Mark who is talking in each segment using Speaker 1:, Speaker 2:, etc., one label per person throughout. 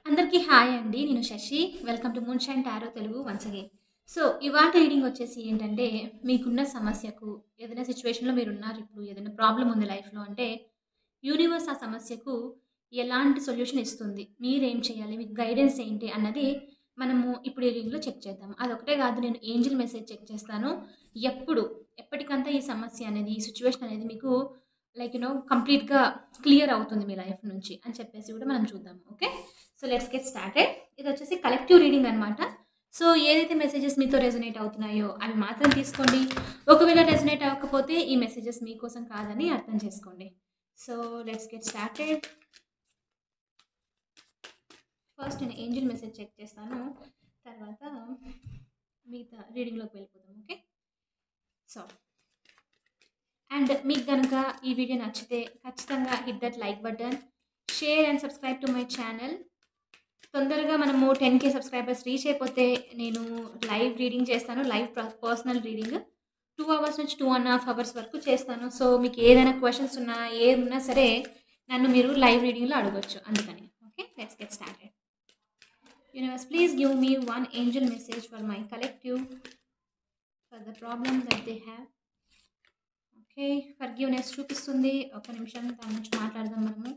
Speaker 1: అందరికీ హాయ్ అండి. నేను Shashi. Welcome to moonshine tarot Telugu once again. So, ఇవాల్టి రీడింగ్ వచ్చేసి ఏంటంటే, మీకున్న సమస్యకు ఏదైనా సిట్యుయేషన్‌లో మీరున్నారు ఇప్పుడు. ఏదైనా ప్రాబ్లమ్ ఉంది లైఫ్‌లో అంటే, యూనివర్స్ ఆ సమస్యకు ఎలాంటి సొల్యూషన్ ఇస్తుంది? మీరేం చేయాలి? మీకు గైడెన్స్ ఏంటి? అన్నది మనము ఇప్పుడు ఈ రీడింగ్‌లో చెక్ చేద్దాం. అదొకటే కాదు నేను ఏంజెల్ మెసేజ్ చెక్ చేస్తాను. ఎప్పుడు, ఎప్పటికంతా ఈ సమస్య అనేది, ఈ సిట్యుయేషన్ అనేది మీకు లైక్ యూ నో కంప్లీట్‌గా క్లియర్ అవుతుంది మీ లైఫ్ నుంచి అని చెప్పేసి కూడా మనం చూద్దాం. Okay. So, let's get started. ఇదొచ్చేసి కలెక్టివ్ రీడింగ్ అనమాట. సో, ఏదైతే మెసేజెస్ మీతో రెజొనేట్ అవుతున్నాయో అవి మాత్రం తీసుకోండి. ఒకవేళ రెజొనేట్ అవ్వకపోతే ఈ మెసేజెస్ మీకోసం కాదని అర్థం చేసుకోండి. So, let's get started. First నేను ఏంజెల్ మెసేజ్ చెక్ చేస్తాను. తర్వాత మిగతా రీడింగ్‌లోకి వెళ్ళిపోదాం. ఓకే. సో అండ్ మీకు గనక ఈ వీడియో నచ్చితే ఖచ్చితంగా hit that like button, share and subscribe to my channel. తొందరగా మనము 10,000 సబ్స్క్రైబర్స్ రీచ్ అయిపోతే నేను లైవ్ రీడింగ్ చేస్తాను. లైవ్ ప పర్సనల్ రీడింగ్ 2 అవర్స్ నుంచి 2 ½ అవర్స్ వరకు చేస్తాను. సో, మీకు ఏదైనా క్వెషన్స్ ఉన్నా, ఏమున్నా సరే నన్ను మీరు లైవ్ రీడింగ్‌లో అడగొచ్చు. అందుకని. Okay. Let's get started. Universe please give me one angel message for my collective for the problem that they have. Okay. Forgiveness చూపిస్తుంది. ఒక్క నిమిషం దాని గురించి మాట్లాడదాం మనము.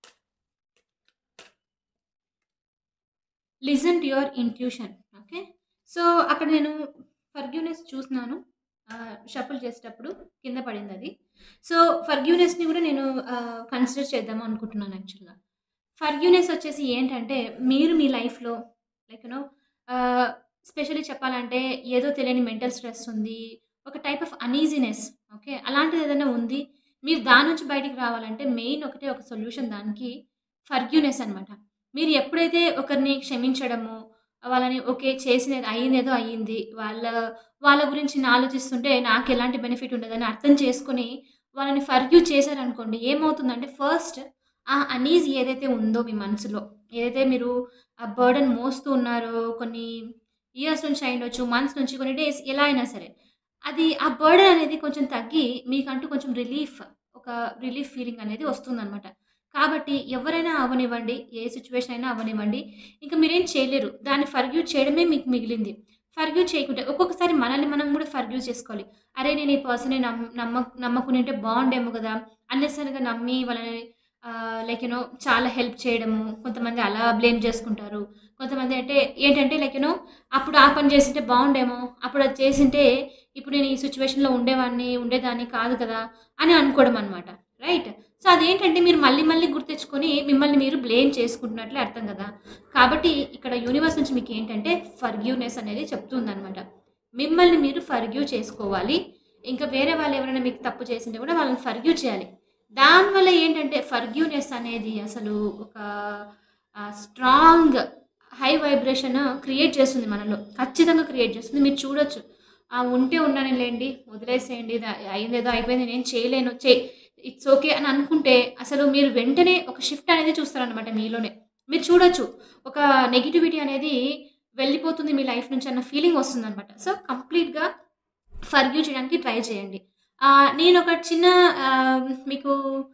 Speaker 1: Listen to your intuition. Okay. So, అక్కడ నేను ఫర్‌గివ్‌నెస్ చూస్తున్నాను. ఆహ్, షఫుల్ చేసేటప్పుడు కింద పడిందది. సో, ఫర్‌గివ్‌నెస్‌ని కూడా నేను ఆహ్, కన్సిడర్ చేద్దాం అనుకుంటున్నాను యాక్చువల్‌గా. ఫర్‌గివ్‌నెస్ వచ్చేసి ఏంటంటే, మీరు మీ లైఫ్‌లో like you know ah, specially చెప్పాలంటే ఏదో తెలియని మెంటల్ స్ట్రెస్ ఉంది. ఒక టైప్ ఆఫ్ అనీజీనెస్ ఓకే. అలాంటిది ఏదైనా ఉంది. మీరు దాని నుంచి బయటికి రావాలంటే మెయిన్ ఒకటే ఒక సొల్యూషన్ దానికి ఫర్‌గివ్‌నెస్ అనమాట. మీరు ఎప్పుడైతే ఒకరిని క్షమించడము, వాళ్ళని ఓకే చేసినది అయిందేదో అయింది. వాళ్ళ వాళ్ళ గురించి నేను ఆలోచిస్తుంటే నాకెలాంటి బెనిఫిట్ ఉండదని అర్థం చేసుకొని వాళ్ళని ఫర్‌గివ్ చేశారనుకోండి ఏమవుతుందంటే ఫస్ట్ ఆ అనీజ్ ఏదైతే ఉందో మీ మనసులో, ఏదైతే మీరు ఆ బర్డెన్ మోస్తూ ఉన్నారో కొన్ని ఇయర్స్ నుంచి అయ్యుండొచ్చు, మంత్స్ నుంచి, కొన్ని డేస్ ఎలా అయినా సరే. అది ఆ బర్డెన్ అనేది కొంచెం తగ్గి మీకంటూ కొంచెం రిలీఫ్ ఒక రిలీఫ్ ఫీలింగ్ అనేది వస్తుందనమాట. కాబట్టి ఎవరైనా అవ్వనివ్వండి, ఏ సిట్యుయేషన్ అయినా అవ్వనివ్వండి. ఇంక మీరేం చేయలేరు. దాన్ని ఫర్‌గివ్ చేయడమే మీకు మిగిలింది. ఫర్‌గివ్ చేయకుంటే ఒక్కొక్కసారి మనల్ని మనం కూడా ఫర్‌గివ్ చేసుకోవాలి. అరే! నేను ఈ పర్సన్‌ని నమ్ నమ్మ నమ్మకునుంటే బావుండేమో కదా! అన్నెసెసరీగా నమ్మి వాళ్ళని ఆహ్, లైక్ యూ నో చాలా హెల్ప్ చేయడము. కొంతమంది అలా బ్లేమ్ చేసుకుంటారు. కొంతమంది అంటే ఏంటంటే లైక్ యూ నో అప్పుడు ఆ పని చేసుంటే బావుండేమో, అప్పుడు అది చేసుంటే ఇప్పుడు నేను ఈ సిట్యుయేషన్‌లో ఉండేవాడిని, ఉండేదాన్ని కాదు కదా! అని అనుకోవడం అనమాట. రైట్. సో, అదేంటంటే మీరు మళ్ళీ మళ్ళీ గుర్తెచ్చుకొని మిమ్మల్ని మీరు బ్లేమ్ చేసుకుంటున్నట్లే అర్థం కదా! కాబట్టి ఇక్కడ యూనివర్స్ నుంచి మీకేంటంటే ఫర్‌గివ్‌నెస్ అనేది చెప్తుందనమాట. మిమ్మల్ని మీరు ఫర్‌గివ్ చేసుకోవాలి. ఇంకా వేరే వాళ్ళు ఎవరైనా మీకు తప్పు చేసుంటే కూడా వాళ్ళని ఫర్‌గివ్ చేయాలి. దానివల్ల ఏంటంటే ఫర్‌గివ్‌నెస్ అనేది అసలు ఒక ఆహ్, స్ట్రాంగ్ హై వైబ్రేషన్ క్రియేట్ చేస్తుంది మనలో. ఖచ్చితంగా క్రియేట్ చేస్తుంది. మీరు చూడొచ్చు. ఆ! ఉంటే ఉండనిలెండి, వదిలేసేయండి. ద అయిందేదో అయిపోయింది. నేనేం చేయలేను. చే ఇట్స్ ఓకే అని అనుకుంటే అసలు మీరు వెంటనే ఒక షిఫ్ట్ అనేది చూస్తారనమాట మీలోనే. మీరు చూడొచ్చు. ఒక నెగటివిటీ అనేది వెళ్ళిపోతుంది మీ లైఫ్ నుంచి అన్న ఫీలింగ్ వస్తుందనమాట. సో, కంప్లీట్‌గా ఫర్‌గివ్ చేయడానికి ట్రై చేయండి. ఆహ్, నేనొక చిన్న ఆహ్, మీకు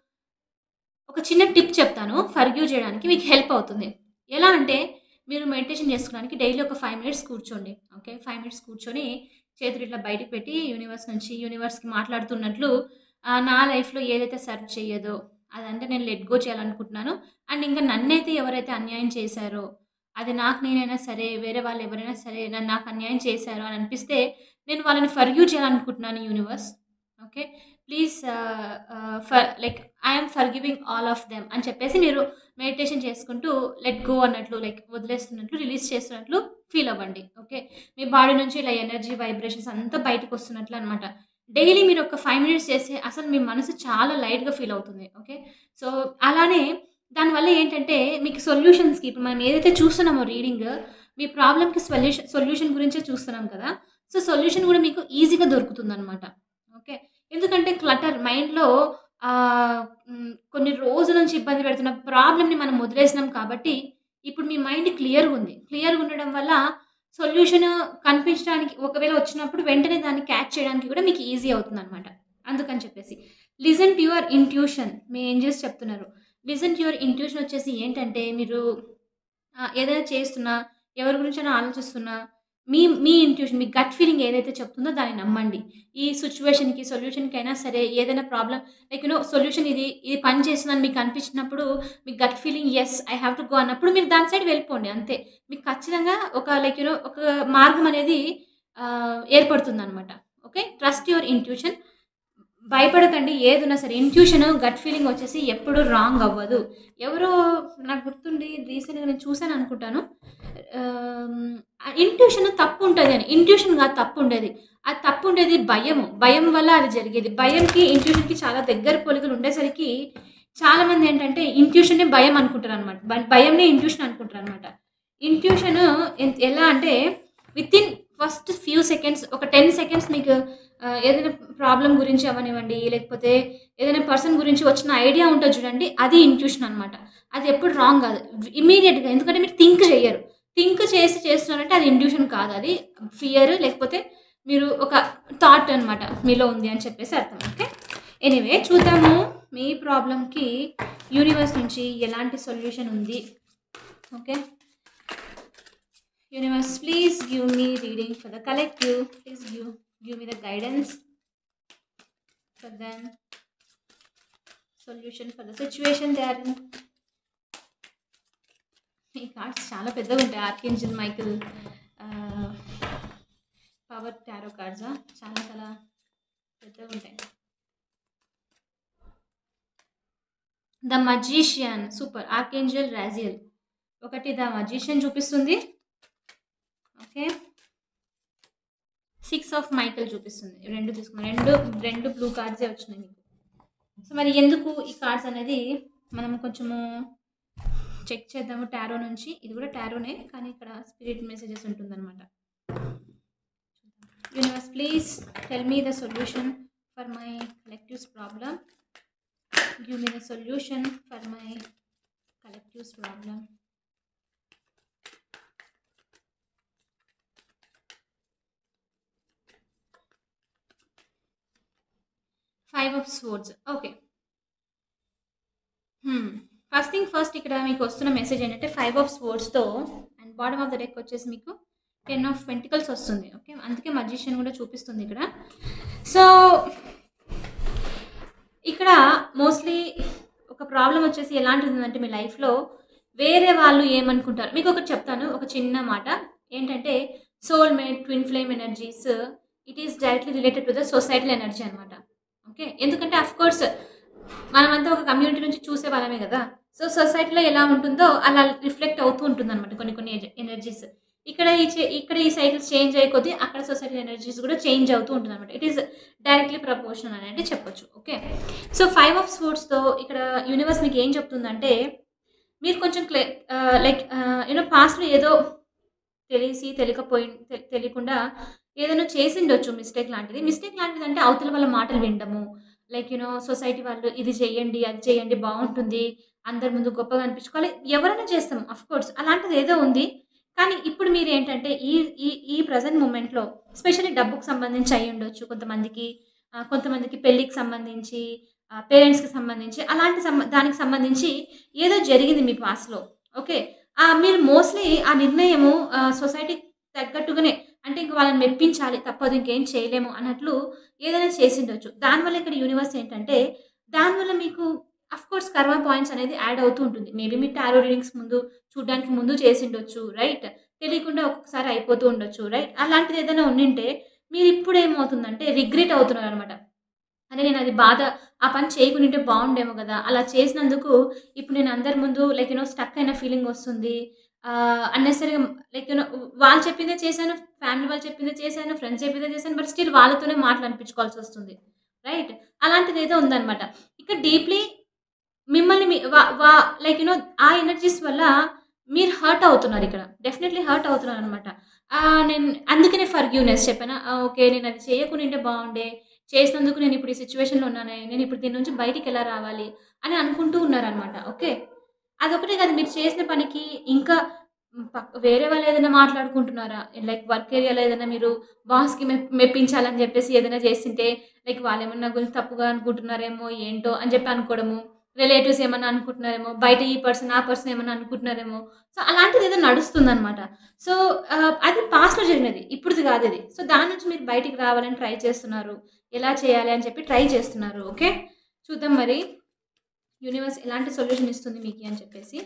Speaker 1: ఒక చిన్న టిప్ చెప్తాను. ఫర్‌గివ్ చేయడానికి మీకు హెల్ప్ అవుతుంది. ఎలా అంటే మీరు మెడిటేషన్ చేసుకోవడానికి డైలీ ఒక 5 మినిట్స్ కూర్చోండి. ఓకే. 5 మినిట్స్ కూర్చొని చేతులు ఇట్లా బయటకి పెట్టి యూనివర్స్ నుంచి యూనివర్స్‌కి మాట్లాడుతున్నట్లు ఆహ్, నా లైఫ్‌లో ఏదైతే సర్వ్ చేయదో అదంటే నేను లెట్ గో చేయాలనుకుంటున్నాను. అండ్ ఇంకా నన్నైతే ఎవరైతే అన్యాయం చేశారో, అది నాకు నేనైనా సరే, వేరే వాళ్ళు ఎవరైనా సరే నన్ను నాకు అన్యాయం చేశారు అని అనిపిస్తే నేను వాళ్ళని ఫర్‌గివ్ చేయాలనుకుంటున్నాను universe. Okay. Please ah, ah, for like I am forgiving all of them అని చెప్పేసి మీరు మెడిటేషన్ చేసుకుంటూ లెట్ గో అన్నట్లు లైక్ వదిలేస్తున్నట్లు, రిలీజ్ చేస్తున్నట్లు ఫీల్ అవ్వండి. ఓకే. మీ బాడీ నుంచి ఇలా ఎనర్జీ వైబ్రేషన్స్ అంతా బయటకొస్తున్నట్లు అనమాట. డైలీ మీరు ఒక 5 మినిట్స్ చేస్తే అసలు మీ మనసు చాలా లైట్‌గా ఫీల్ అవుతుంది. ఓకే. సో, అలానే దానివల్ల ఏంటంటే మీకు సొల్యూషన్స్‌కి ఇప్పుడు మనం ఏదైతే చూస్తున్నామో రీడింగ్ మీ ప్రాబ్లమ్‌కి సొల్యూషన్ సొల్యూషన్ గురించే చూస్తున్నాం కదా! సో, సొల్యూషన్ కూడా మీకు ఈజీగా దొరుకుతుందనమాట. ఓకే. ఎందుకంటే క్లటర్ మైండ్‌లో ఆహ్, హ్మ్, కొన్ని రోజుల నుంచి ఇబ్బంది పెడుతున్న ప్రాబ్లమ్‌ని మనం వదిలేసినాం కాబట్టి ఇప్పుడు మీ మైండ్ క్లియర్‌గా ఉంది. క్లియర్‌గా ఉండడం వల్ల సొల్యూషన్ కనిపించడానికి ఒకవేళ వచ్చినప్పుడు వెంటనే దాన్ని క్యాచ్ చేయడానికి కూడా మీకు ఈజీ అవుతుందనమాట. అందుకని చెప్పేసి. లిజన్ టు యువర్ ఇంట్యూషన్ మీ ఏంజెల్స్ చెప్తున్నారు. లిజన్ టు యువర్ ఇంట్యూషన్ వచ్చేసి ఏంటంటే మీరు ఆహ్, ఏదైనా చేస్తున్నా, ఎవరి గురించైనా ఆలోచిస్తున్నా, మీ మీ ఇంట్యూషన్ మీ గట్ ఫీలింగ్ ఏదైతే చెప్తుందో దాన్ని నమ్మండి. ఈ సిట్యుయేషన్‌కి, సొల్యూషన్‌కైనా సరే ఏదైనా problem like you know solution ఇది, ఇది పని చేస్తుందని మీకు అనిపించినప్పుడు మీ gut feeling yes I have to go అన్నప్పుడు మీరు దాని సైడ్ వెళ్ళిపోండి అంతే. మీకు ఖచ్చితంగా ఒక లైక్ యూ నో ఒక మార్గం అనేది ఆహ్, ఏర్పడుతుందనమాట. ఓకే. Trust your intuition. భయపడకండి ఏదున్నా సరే. ఇంట్యూషన్, గట్ ఫీలింగ్ వచ్చేసి ఎప్పుడు రాంగ్ అవ్వదు. ఎవరో నాకు గుర్తుండి రీసెంట్‌గా నేను చూసాను అనుకుంటాను. ఆహ్, ఇంట్యూషన్ తప్పు ఉంటదని. ఇంట్యూషన్ కాదు తప్పు ఉండేది. అది తప్పు ఉండేది భయము. భయం వల్ల అది జరిగేది. భయంకి, ఇంట్యూషన్‌కి చాలా దగ్గర పోలికలు ఉండేసరికి చాలామంది ఏంటంటే ఇంట్యూషన్‌నే భయం అనుకుంటారనమాట. బ భయంనే ఇంట్యూషన్ అనుకుంటారనమాట. ఇంట్యూషన్ ఎన్ ఎలా అంటే వితిన్ ఫస్ట్ ఫ్యూ సెకండ్స్ ఒక 10 సెకండ్స్ మీకు ఆహ్, ఏదైనా ప్రాబ్లమ్ గురించి అవ్వనివ్వండి, లేకపోతే ఏదైనా పర్సన్ గురించి వచ్చిన ఐడియా ఉంటది చూడండి. అది ఇంట్యూషన్ అనమాట. అది ఎప్పుడు రాంగ్ కాదు. ఇమ్మీడియేట్‌గా ఎందుకంటే మీరు థింక్ చెయ్యరు. థింక్ చేసి చేస్తున్నారంటే అది ఇంట్యూషన్ కాదు. అది ఫియర్ లేకపోతే మీరు ఒక థాట్ అనమాట మీలో ఉంది అని చెప్పేసి అర్థం. ఓకే. ఎనీవే చూద్దాము మీ ప్రాబ్లమ్‌కి యూనివర్స్ నుంచి ఎలాంటి సొల్యూషన్ ఉంది. Okay. Universe please give me reading for the collective. Please give give me the guidance for them. Solution for the situation they are in. ఈ కార్డ్స్ చాలా పెద్దగుంటాయి. Archangel Michael ah, power tarot కార్డ్సా? చాలా చాలా పెద్దగుంటాయి. The మజీషియన్ super. ఆర్కేంజెల్ రాజియల్. ఒకటి the మజీషియన్ చూపిస్తుంది. Okay. 6 of Michael చూపిస్తుంది. 2 తీసుకున్నా. 2, 2 బ్లూ కార్డ్సే వచ్చినాయి మీకు. సో, మరి ఎందుకు ఈ కార్డ్స్ అనేది మనం కొంచెము చెక్ చేద్దాము టారో నుంచి. ఇది కూడా టారోనే కానీ ఇక్కడ స్పిరిట్ మెసేజెస్ ఉంటుందనమాట. Universe please tell me the solution for my collective's problem. Give me the solution for my collective's problem. Five of swords. Okay. Hmm. First thing first ఇక్కడ మీకు వస్తున్న మెసేజ్ ఏంటంటే ఫైవ్ ఆఫ్ స్వోర్డ్స్‌తో and bottom of the deck వచ్చేసి మీకు 10 of pentacles వస్తుంది. Okay. అందుకే magician కూడా చూపిస్తుంది ఇక్కడ. సో ఇక్కడ మోస్ట్‌లీ ఒక ప్రాబ్లమ్ వచ్చేసి ఎలాంటిదంటే మీ లైఫ్‌లో వేరే వాళ్ళు ఏమనుకుంటారు మీకొకటి చెప్తాను. ఒక చిన్న మాట. ఏంటంటే soulmate, twin flame energies it is directly related to the societal energy అనమాట. ఓకే. ఎందుకంటే ఆఫ్‌కోర్స్ మనమంతా ఒక కమ్యూనిటీ నుంచి చూసే వాళ్ళమే గదా! సో, సొసైటీలో ఎలా ఉంటుందో అలా రిఫ్లెక్ట్ అవుతూ ఉంటుందనమాట కొన్ని కొన్ని ఎజ ఎనర్జీస్. ఇక్కడ ఈ చే ఇక్కడ ఈ సైకిల్స్ చేంజ్ అయ్యే కొద్దీ అక్కడ సొసైటీ ఎనర్జీస్ కూడా చేంజ్ అవుతూ ఉంటుందనమాట. ఇట్ ఈస్ డైరెక్ట్‌లీ ప్రపోర్షనల్ అనేది చెప్పొచ్చు. ఓకే. సో, ఫైవ్ ఆఫ్ స్వోర్డ్స్‌తో ఇక్కడ యూనివర్స్ మీకు ఏం చెప్తుందంటే మీరు కొంచెం క్లే ఆహ్, లైక్ ఆహ్, యూ నో పాస్ట్‌లో ఏదో తెలిసి తెలియకపోయి తె తెలియకుండా ఏదైనా చేసిండొచ్చు మిస్టేక్ లాంటిది. మిస్టేక్ లాంటిదంటే అవతల వాళ్ళ మాటలు వినడము. లైక్ యూ నో సొసైటీ వాళ్ళు ఇది చేయండి, అది చేయండి బావుంటుంది. అందరి ముందు గొప్పగా అనిపించుకోవాలి. ఎవరైనా చేస్తాం ఆఫ్‌కోర్స్ అలాంటిది ఏదో ఉంది. కానీ ఇప్పుడు మీరేంటంటే ఈ ఈ ఈ ప్రెజెంట్ మూమెంట్‌లో స్పెషల్లీ డబ్బుకు సంబంధించి అయ్యుండొచ్చు కొంతమందికి. ఆహ్, కొంతమందికి పెళ్ళికి సంబంధించి, ఆహ్, పేరెంట్స్‌కి సంబంధించి అలాంటి సంబ దానికి సంబంధించి ఏదో జరిగింది మీ పాస్ట్‌లో. ఓకే. ఆహ్, మీరు మోస్ట్‌లీ ఆ నిర్ణయము ఆహ్, సొసైటీకి తగ్గట్టుగానే అంటే ఇంక వాళ్ళని మెప్పించాలి తప్పదు ఇంకేం చేయలేము అన్నట్లు ఏదైనా చేసిండొచ్చు. దానివల్ల ఇక్కడ యూనివర్స్ ఏంటంటే దానివల్ల మీకు ఆఫ్‌కోర్స్ కర్మ పాయింట్స్ అనేది యాడ్ అవుతూ ఉంటుంది. మేబీ మీ టారో రీడింగ్స్ ముందు చూడ్డానికి ముందు చేసిండొచ్చు. రైట్. తెలియకుండా ఒక్కొక్కసారి అయిపోతూ ఉండొచ్చు. రైట్. అలాంటిది ఏదైనా ఉండింటే మీరిప్పుడు ఏమవుతుందంటే రిగ్రెట్ అవుతున్నారనమాట. అరే నేను అది బాధ ఆ పని చేయకుండింటే బావుండేమో గదా! అలా చేసినందుకు ఇప్పుడు నేను అందరి ముందు లైక్ యూ నో స్టక్ అయిన ఫీలింగ్ వస్తుంది. ఆహ్, అన్నెసెసరీగా లైక్ యూ నో వాళ్ళు చెప్పిందే చేశాను. ఫ్యామిలీ వాళ్ళు చెప్పిందే చేశాను. ఫ్రెండ్స్ చెప్పిందే చేశాను. బట్ స్టిల్ వాళ్ళతోనే మాటలు అనిపించుకోవాల్సొస్తుంది. రైట్. అలాంటిదేదో ఉందనమాట. ఇక్కడ డీప్‌లీ మిమ్మల్ని మీ వ వ లైక్ యూ నో ఆ ఎనర్జీస్ వల్ల మీరు హర్ట్ అవుతున్నారిక్కడ. డెఫినైట్‌లీ హర్ట్ అవుతున్నారనమాట. ఆహ్, నేను అందుకనే ఫర్‌గివ్‌నెస్ చెప్పానా? ఆహ్, ఓకే. నేను అది చేయకుండింటే బావుండే. చేసినందుకు నేను ఇప్పుడు ఈ సిట్యుయేషన్‌లో ఉన్నానే. నేను ఇప్పుడు దీని నుంచి బయటికెలా రావాలి అని అనుకుంటూ ఉన్నారనమాట. ఓకే. అదొకటే కాదు మీరు చేసిన పనికి ఇంకా హ్మ్, పక్ వేరే వాళ్ళు ఏదైనా మాట్లాడుకుంటున్నారా? లైక్ వర్క్ ఏరియాలో ఏదైనా మీరు బాస్‌కి మెప్ మెప్పించాలని చెప్పేసి ఏదైనా చేసింటే లైక్ వాళ్ళేమన్నా నా గురించి తప్పుగా అనుకుంటున్నారేమో ఏంటో అని చెప్పి అనుకోవడము. రిలేటివ్స్ ఏమన్నా అనుకుంటున్నారేమో, బయట ఈ పర్సన్, ఆ పర్సన్ ఏమన్నా అనుకుంటున్నారేమో. సో, అలాంటిదేదో నడుస్తుందనమాట. సో, ఆహ్, అది పాస్ట్‌లో జరిగినది. ఇప్పుడుది కాదిది. సో, దాని నుంచి మీరు బయటికి రావాలని ట్రై చేస్తున్నారు. ఎలా చేయాలి అని చెప్పి ట్రై చేస్తున్నారు. ఓకే. చూద్దాం మరి యూనివర్స్ ఎలాంటి సొల్యూషన్ ఇస్తుంది మీకి అని చెప్పేసి.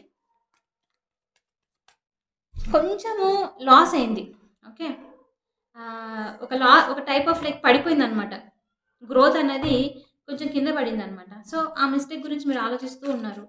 Speaker 1: కొంచెము లాస్ అయింది. ఓకే. ఆహ్, ఒక లా ఒక టైప్ ఆఫ్ లైక్ పడిపోయిందనమాట. గ్రోత్ అనేది కొంచెం కింద పడిందనమాట. సో, ఆ మిస్టేక్ గురించి మీరు ఆలోచిస్తూ ఉన్నారు.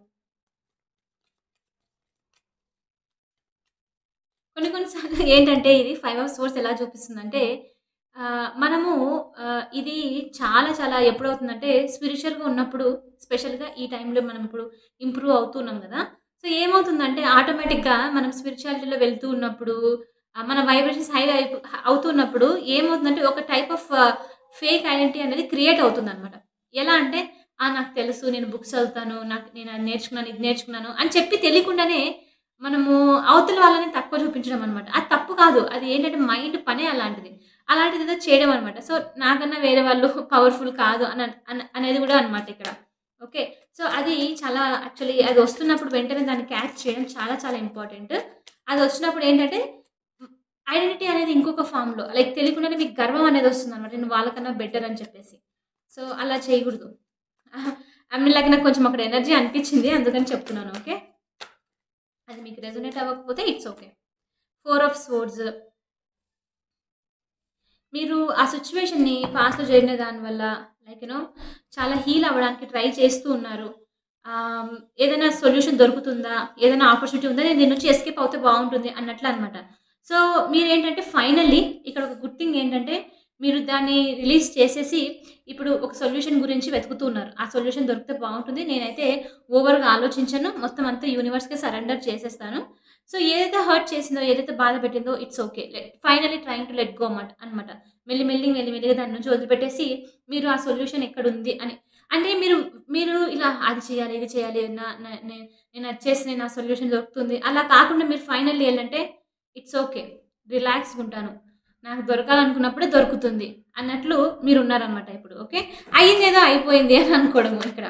Speaker 1: కొన్ని కొన్ని సార్లు ఏంటంటే ఇది ఫైవ్ ఆఫ్ సోర్స్ ఎలా చూపిస్తుందంటే ఆహ్, మనము ఆహ్, ఇది చాలా చాలా ఎప్పుడవుతుందంటే స్పిరిచ్యువల్‌గా ఉన్నప్పుడు స్పెషల్‌గా ఈ టైంలో మనం ఇప్పుడు ఇంప్రూవ్ అవుతున్నాం గదా! సో, ఏమవుతుందంటే ఆటోమేటిక్‌గా మనం స్పిరిచువాలిటీలో వెళ్తూ ఉన్నప్పుడు ఆహ్, మన వైబ్రేషన్స్ హై అయిపు అవుతున్నప్పుడు ఏమవుతుందంటే ఒక టైప్ ఆఫ్ ఫేక్ ఐడెంటిటీ అనేది క్రియేట్ అవుతుందనమాట. ఎలా అంటే ఆ! నాకు తెలుసు నేను బుక్స్ చదువుతాను. నాకు నేను అది నేర్చుకున్నాను, ఇది నేర్చుకున్నాను అని చెప్పి తెలియకుండానే మనము అవతల వాళ్ళని తక్కువ చూపించడం అనమాట. అది తప్పు కాదు. అది ఏంటంటే మైండ్ పనే అలాంటిది. అలాంటిదేదో చేయడం అనమాట. సో, నాకన్నా వేరే వాళ్ళు పవర్‌ఫుల్ కాదు అన అన అనేది కూడా అనమాట ఇక్కడ. ఓకే. సో, అది చాలా యాక్చువల్లీ అది వస్తున్నప్పుడు వెంటనే దాన్ని క్యాచ్ చేయడం చాలా చాలా ఇంపార్టెంట్. అది వచ్చినప్పుడు ఏంటంటే హ్మ్, ఐడెంటిటీ అనేది ఇంకొక ఫార్మ్‌లో లైక్ తెలియకుండానే మీకు గర్వం అనేది వస్తుందనమాట. నేను వాళ్ళకన్నా బెటర్ అని చెప్పేసి. సో, అలా చేయకూడదు. ఐ మీన్ లైక్ నాకు కొంచెం అక్కడ ఎనర్జీ అనిపించింది. అందుకని చెప్తున్నాను. ఓకే. అది మీకు రెజొనేట్ అవ్వకపోతే it's okay. Four of swords మీరు ఆ సిట్యుయేషన్‌ని పాస్ట్‌లో జరిగిన దానివల్ల లైక్ యూ నో చాలా హీల్ అవ్వడానికి ట్రై చేస్తూ ఉన్నారు. ఆహ్, ఏదైనా సొల్యూషన్ దొరుకుతుందా? ఏదైనా ఆపర్చునిటీ ఉందా? నేను దీని నుంచి ఎస్కేప్ అవుతే బావుంటుంది అన్నట్లు అనమాట. సో, మీరేంటంటే ఫైనల్లీ ఇక్కడ ఒక గుడ్ థింగ్ ఏంటంటే మీరు దాన్ని రిలీజ్ చేసేసి ఇప్పుడు ఒక సొల్యూషన్ గురించి వెతుకుతూ ఉన్నారు. ఆ సొల్యూషన్ దొరికితే బావుంటుంది. నేనైతే ఓవర్‌గా ఆలోచించను. మొత్తం అంతా యూనివర్స్‌కే సరెండర్ చేసేస్తాను. సో, ఏదైతే హర్ట్ చేసిందో, ఏదైతే బాధ పెట్టిందో it's okay. Let finally trying to let go మట్ అనమాట. మెల్లి మెల్లి మెల్లి మెల్లిగా దాని నుంచి వదిలిపెట్టేసి మీరు ఆ సొల్యూషన్ ఎక్కడుంది అని అంటే మీరు మీరు ఇలా అది చేయాలి, ఇది చేయాలి. నా న నే నేను అది చేస్తే నా సొల్యూషన్ దొరుకుతుంది. అలా కాకుండా మీరు ఫైనల్లీ ఏంటంటే ఇట్స్ ఓకే. రిలాక్స్‌గా ఉంటాను. నాకు దొరకాలనుకున్నప్పుడే దొరుకుతుంది అన్నట్లు మీరున్నారనమాట ఇప్పుడు. ఓకే. అయిందేదో అయిపోయింది అని అనుకోవడము ఇక్కడ.